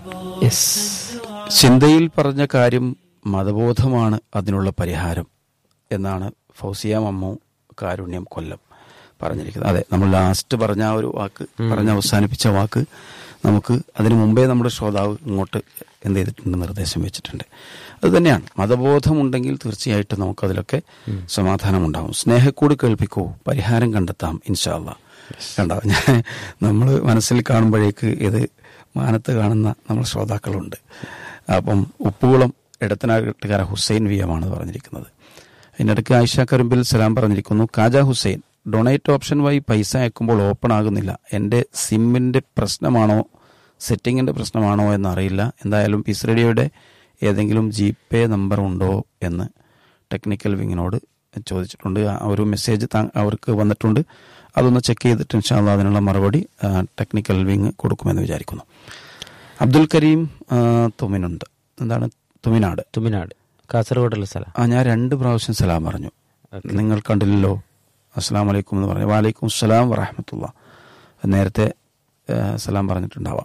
Yes ചിന്തയിൽ പറഞ്ഞ കാര്യം മതബോധമാണ് അതിനുള്ള പരിഹാരം എന്നാണ് ഫൗസിയ മമ്മു കാരുണ്യം കൊല്ലം പറഞ്ഞിരിക്കുന്നത് അതെ നമ്മൾ ലാസ്റ്റ് പറഞ്ഞ ആ ഒരു വാക്ക് പറഞ്ഞ അവസാനിപ്പിച്ച വാക്ക് നമുക്ക് അതിനു മുമ്പേ നമ്മുടെ ശ്രോതാവ് ഇങ്ങോട്ട് എന്ത് ചെയ്തിട്ടുണ്ട് നിർദ്ദേശം വെച്ചിട്ടുണ്ട് അത് തന്നെയാണ് മതബോധമുണ്ടെങ്കിൽ തീർച്ചയായിട്ടും നമുക്കതിലൊക്കെ സമാധാനമുണ്ടാകും സ്നേഹക്കൂട് കേൾപ്പിക്കൂ പരിഹാരം കണ്ടെത്താം ഇൻഷാല്ല കണ്ടോ ഞാൻ നമ്മൾ മനസ്സിൽ കാണുമ്പോഴേക്ക് ഇത് മാനത്ത് കാണുന്ന നമ്മൾ ശ്രോതാക്കളുണ്ട് അപ്പം ഉപ്പുകുളം ഇടത്തനാട്ടുകാര ഹുസൈൻ വി എമാണ് പറഞ്ഞിരിക്കുന്നത് അതിനിടയ്ക്ക് ആയിഷ കരുമ്പിൽ സലാം പറഞ്ഞിരിക്കുന്നു കാജ ഹുസൈൻ ഡൊണേറ്റ് ഓപ്ഷൻ വഴി പൈസ അയക്കുമ്പോൾ ഓപ്പൺ ആകുന്നില്ല എൻ്റെ സിമ്മിൻ്റെ പ്രശ്നമാണോ സെറ്റിങ്ങിൻ്റെ പ്രശ്നമാണോ എന്നറിയില്ല എന്തായാലും പീസ് റേഡിയോയുടെ ഏതെങ്കിലും ജി പേ നമ്പർ ഉണ്ടോ എന്ന് ടെക്നിക്കൽ വിങ്ങിനോട് ചോദിച്ചിട്ടുണ്ട് ആ ഒരു മെസ്സേജ് താ- അവർക്ക് വന്നിട്ടുണ്ട് അതൊന്ന് ചെക്ക് ചെയ്തിട്ട് ഇൻഷാല്ല അതിനുള്ള മറുപടി ആ, ടെക്നിക്കൽ വിങ് കൊടുക്കുമെന്ന് വിചാരിക്കുന്നു അബ്ദുൽ കരീം ആ, തുമിനുണ്ട് എന്താണ് തുമിനാട് തുമിനാട് കാസർഗോഡുള്ള സ്ഥലം ആ ഞാൻ രണ്ട് പ്രാവശ്യം സലാം പറഞ്ഞു നിങ്ങൾ കണ്ടില്ലല്ലോ അസ്സാം വലൈക്കും എന്ന് പറഞ്ഞു വാലൈക്കും അസ്സലാം വറഹമത്തുള്ള നേരത്തെ ആ, സലാം പറഞ്ഞിട്ടുണ്ടാവാം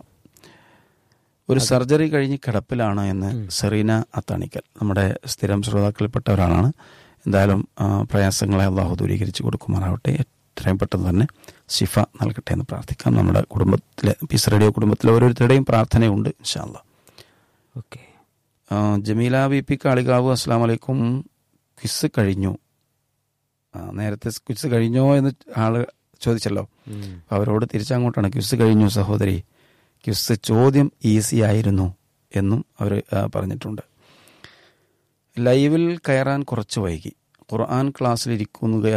ഒരു സർജറി കഴിഞ്ഞ് കിടപ്പിലാണ് എന്ന് സെറീന അത്താണിക്കൽ നമ്മുടെ സ്ഥിരം ശ്രോതാക്കളിൽപ്പെട്ട ഒരാളാണ് എന്തായാലും ആ, പ്രയാസങ്ങളെ അള്ളാഹു ദൂരീകരിച്ച് കൊടുക്കുമാറാവട്ടെ എത്രയും പെട്ടെന്ന് തന്നെ ശിഫ നൽകട്ടെ എന്ന് പ്രാർത്ഥിക്കാം നമ്മുടെ കുടുംബത്തിലെ പീസ് റേഡിയോ കുടുംബത്തിലെ ഓരോരുത്തരുടെയും പ്രാർത്ഥനയുണ്ട് ഇൻഷാല്ല ഓക്കെ ആ, ജമീല വി പി കാളികാവ് അസ്സാം വലൈക്കും ക്വിസ് കഴിഞ്ഞു ആ, നേരത്തെ ക്വിസ് കഴിഞ്ഞോ എന്ന് ആള് ചോദിച്ചല്ലോ അപ്പൊ അവരോട് തിരിച്ചങ്ങോട്ടാണ് ക്വിസ് കഴിഞ്ഞു സഹോദരി ക്വിസ് ചോദ്യം ഈസി ആയിരുന്നു എന്നും അവർ പറഞ്ഞിട്ടുണ്ട് ലൈവിൽ കയറാൻ കുറച്ച് വൈകി ഖുർആൻ ക്ലാസ്സിലിരിക്കുക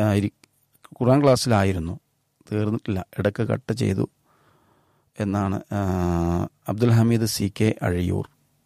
ഖുർആൻ ക്ലാസ്സിലായിരുന്നു തീർന്നിട്ടില്ല ഇടയ്ക്ക് കട്ട് ചെയ്തു എന്നാണ് ആ, Abdul Hameed C K Azhiyur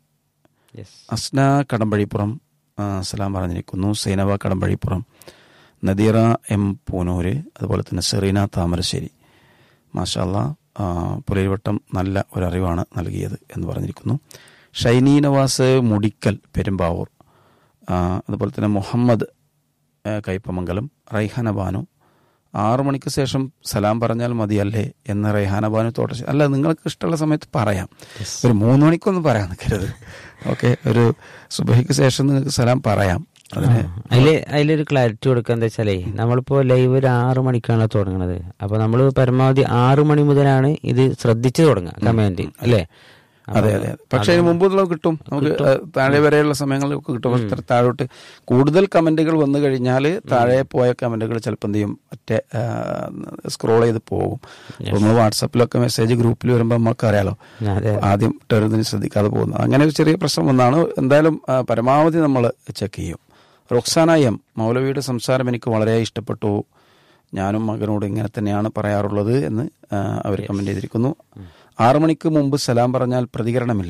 yes Asna Kadampazhipuram ആ, സലാം പറഞ്ഞിരിക്കുന്നു സൈനവ കടമ്പഴിപ്പുറം നദീറ എം പൂനൂര് അതുപോലെ തന്നെ സെറീന താമരശ്ശേരി മാഷാല്ല പുലരിവട്ടം നല്ല ഒരറിവാണ് നൽകിയത് എന്ന് പറഞ്ഞിരിക്കുന്നു ഷൈനി നവാസ് മുടിക്കൽ പെരുമ്പാവൂർ ആ, അതുപോലെ തന്നെ മുഹമ്മദ് ആ, കയ്പമംഗലം റൈഹാന ബാനു ആറു മണിക്ക് ശേഷം സലാം പറഞ്ഞാൽ മതിയല്ലേ എന്ന് റൈഹാന ബാനു തോട്ട അല്ല നിങ്ങൾക്ക് ഇഷ്ടമുള്ള സമയത്ത് പറയാം ഒരു മൂന്ന് മണിക്കൊന്നും പറയാൻ നിൽക്കരുത് ഓക്കെ ഒരു സുബഹിക്ക് ശേഷം നിങ്ങൾക്ക് സലാം പറയാം അതിന് അതില് അതിലൊരു ക്ലാരിറ്റി കൊടുക്കുക എന്താ വെച്ചാലേ നമ്മളിപ്പോ ലൈവ് ഒരു ആറു മണിക്കാണ് തുടങ്ങുന്നത് അപ്പൊ നമ്മൾ പരമാവധി ആറു മണി മുതലാണ് ഇത് ശ്രദ്ധിച്ചു തുടങ്ങുക കമാൻഡ് അല്ലേ അതെ അതെ അതെ. പക്ഷെ അതിന് മുമ്പുള്ള കിട്ടും നമുക്ക് ഏഹ്, താഴെ വരെയുള്ള സമയങ്ങളിലൊക്കെ കിട്ടും പക്ഷെ ഇത്ര താഴോട്ട് കൂടുതൽ കമന്റുകൾ വന്നു കഴിഞ്ഞാൽ താഴെ പോയ കമന്റുകൾ ചിലപ്പോൾ എന്ത് ചെയ്യും മറ്റേ സ്ക്രോൾ ചെയ്ത് പോകും അപ്പോൾ നമ്മൾ വാട്സപ്പിലൊക്കെ മെസ്സേജ് ഗ്രൂപ്പിൽ വരുമ്പോൾ നമുക്ക് അറിയാലോ അതെ ആദ്യം ടെറുതിന് ശ്രദ്ധിക്കാതെ പോകുന്നത് അങ്ങനെ ഒരു ചെറിയ പ്രശ്നം വന്നാണ് എന്തായാലും ആ, പരമാവധി നമ്മൾ ചെക്ക് ചെയ്യും റൊക്സാന എം മൗലവിയുടെ സംസാരം എനിക്ക് വളരെ ഇഷ്ടപ്പെട്ടു ഞാനും മകനോട് ഇങ്ങനെ തന്നെയാണ് പറയാറുള്ളത് എന്ന് അവർ കമന്റ് ചെയ്തിരിക്കുന്നു ആറു മണിക്ക് മുമ്പ് സലാം പറഞ്ഞാൽ പ്രതികരണമില്ല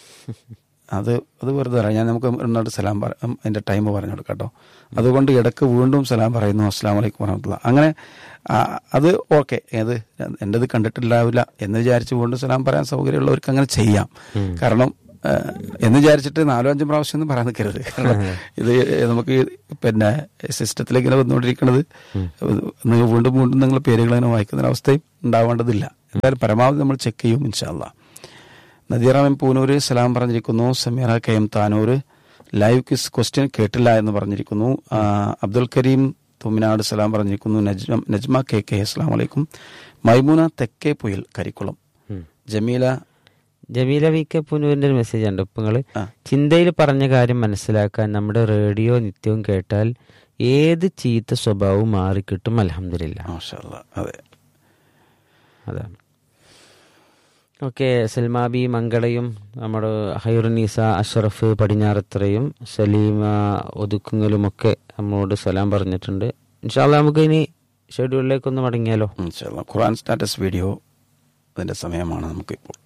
അത് അത് വെറുതെ പറയാം ഞാൻ നമുക്ക് എന്നോട് സലാം പറ ഉം, അതിന്റെ ടൈം പറഞ്ഞു കൊടുക്കാം കേട്ടോ അതുകൊണ്ട് ഇടക്ക് വീണ്ടും സലാം പറയുന്നു അസ്സാം വലൈക്കും വരഹമുല്ല അങ്ങനെ ആ, അത് ഓക്കെ ഏത് എൻ്റെത് കണ്ടിട്ടില്ലാവില്ല എന്ന് വിചാരിച്ച് വീണ്ടും സലാം പറയാൻ സൗകര്യമുള്ളവർക്ക് അങ്ങനെ ചെയ്യാം കാരണം ആ, എന്ന് വിചാരിച്ചിട്ട് നാലോ അഞ്ചും പ്രാവശ്യം ഒന്നും പറയാൻ നിൽക്കരുത് കാരണം ഇത് നമുക്ക് പിന്നെ സിസ്റ്റത്തിലേക്ക് ഇങ്ങനെ വന്നുകൊണ്ടിരിക്കുന്നത് നിങ്ങൾ വീണ്ടും വീണ്ടും നിങ്ങൾ പേരുകൾ ഇങ്ങനെ വായിക്കുന്ന അവസ്ഥയും ഉണ്ടാവേണ്ടതില്ല എന്തായാലും പരമാവധി നമ്മൾ ചെക്ക് ചെയ്യും ഇൻഷാല്ലാ നദീറാം എം പൂനൂര് സലാം പറഞ്ഞിരിക്കുന്നു Sameera K M Tanur live quiz question കേട്ടില്ല എന്ന് പറഞ്ഞിരിക്കുന്നു ആ, അബ്ദുൽ കരീം തുമിനാട് സലാം പറഞ്ഞിരിക്കുന്നു നജ്മ നജ്മ കെ കെ അസ്ലാം വലൈക്കും മൈമൂന തെക്കേ പുയൽ കരിക്കുളം ജമീല ജമീല വി കെ പുനൂരിന്റെ ഒരു മെസ്സേജ് ഉണ്ട് ഇപ്പൊ നിങ്ങള് ആ. ചിന്തയിൽ പറഞ്ഞ കാര്യം മനസ്സിലാക്കാൻ നമ്മുടെ റേഡിയോ നിത്യവും കേട്ടാൽ ഏത് ചീത്ത സ്വഭാവവും മാറിക്കിട്ടും അലഹമില്ല മാഷാ അല്ലാ, അതെ അതാണ് ഓക്കെ സൽമാബി മങ്കടയും നമ്മുടെ ഹൈറുനീസ അഷറഫ് പടിഞ്ഞാറത്രയും സലീമ ഒതുക്കുങ്ങലുമൊക്കെ നമ്മളോട് സലാം പറഞ്ഞിട്ടുണ്ട് ഇൻഷാല്ല നമുക്ക് ഇനി ഷെഡ്യൂളിലേക്കൊന്ന് മടങ്ങിയാലോ ഇൻഷാ അല്ലാ. ഖുർആൻ സ്റ്റാറ്റസ് വീഡിയോ അതിന്റെ സമയമാണ് നമുക്കിപ്പോൾ